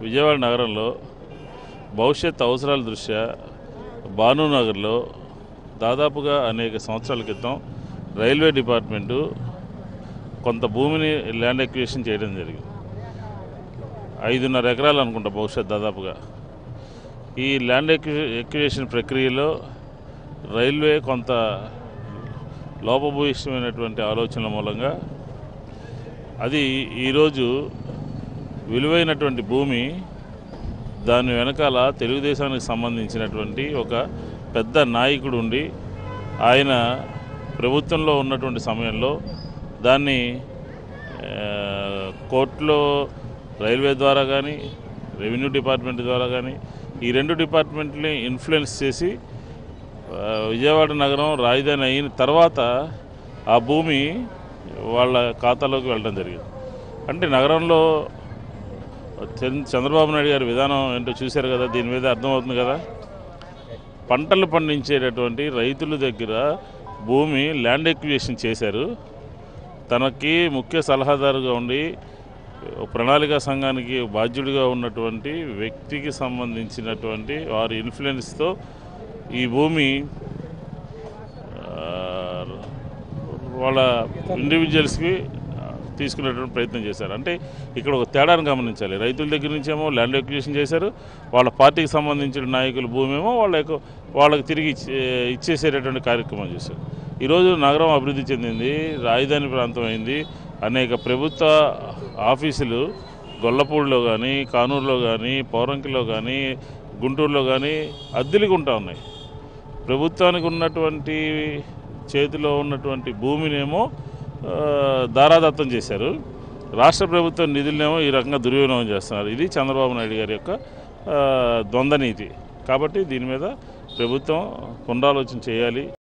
విజయవాడ నగరంలో భవిష్యత్ అవసరాల దృష్ట్యా భానునగర్లో దాదాపుగా అనేక సంవత్సరాల క్రితం రైల్వే డిపార్ట్మెంటు కొంత భూమిని ల్యాండ్ ఎక్విజిషన్ చేయడం జరిగింది ఐదున్నర ఎకరాలు అనుకుంటా భవిష్యత్ దాదాపుగా ఈ ల్యాండ్ ఎక్వి ఎక్విజిషన్ ప్రక్రియలో రైల్వే కొంత లోపభూయిష్టమైనటువంటి ఆలోచనల మూలంగా అది ఈరోజు విలువైనటువంటి భూమి దాని వెనకాల తెలుగుదేశానికి సంబంధించినటువంటి ఒక పెద్ద నాయకుడు ఉండి ఆయన ప్రభుత్వంలో ఉన్నటువంటి సమయంలో దాన్ని ఆ, కోర్టులో రైల్వే ద్వారా కానీ రెవెన్యూ డిపార్ట్మెంట్ ద్వారా కానీ ఈ రెండు డిపార్ట్మెంట్ని ఇన్ఫ్లుయెన్స్ చేసి ఆ, విజయవాడ నగరం రాజధాని అయిన తర్వాత ఆ భూమి వాళ్ళ ఖాతాలోకి వెళ్ళడం జరిగింది అంటే నగరంలో చంద్ర- చంద్రబాబు నాయుడు గారి విధానం ఏంటో చూశారు కదా దీని మీద అర్థమవుతుంది కదా పంటలు పండించేటటువంటి రైతుల దగ్గర భూమి ల్యాండ్ ఎక్విజిషన్ చేశారు తనకి ముఖ్య సలహాదారుగా ఉండి ప్రణాళిక సంఘానికి బాధ్యుడిగా ఉన్నటువంటి వ్యక్తికి సంబంధించినటువంటి వారి ఇన్ఫ్లుయెన్స్తో ఈ భూమి ఆ, వాళ్ళ ఇండివిజువల్స్కి తీసుకునేటువంటి ప్రయత్నం చేశారు అంటే ఇక్కడ ఒక తేడాను గమనించాలి రైతుల దగ్గర నుంచేమో ల్యాండ్ ఎక్విజిషన్ చేశారు వాళ్ళ పార్టీకి సంబంధించిన నాయకుల భూమి ఏమో వాళ్ళకు వాళ్ళకి తిరిగి ఇచ్చే ఇచ్చేసేటటువంటి కార్యక్రమం చేశారు ఈరోజు నగరం అభివృద్ధి చెందింది రాజధాని ప్రాంతం అయింది అనేక ప్రభుత్వ ఆఫీసులు గొల్లపూడిలో కానీ కానూరులో కానీ పౌరంకిలో కానీ గుంటూరులో కానీ అద్దెలకు ఉంటా ఉన్నాయి ప్రభుత్వానికి ఉన్నటువంటి చేతిలో ఉన్నటువంటి భూమినేమో ఆ, దారాదత్తం చేశారు రాష్ట్ర ప్రభుత్వం నిధులనేమో ఈ రకంగా దుర్వినియోగం చేస్తున్నారు ఇది చంద్రబాబు నాయుడు గారి యొక్క ఆ, ద్వంద్వ నీతి కాబట్టి దీని మీద ప్రభుత్వం పునరాలోచన చేయాలి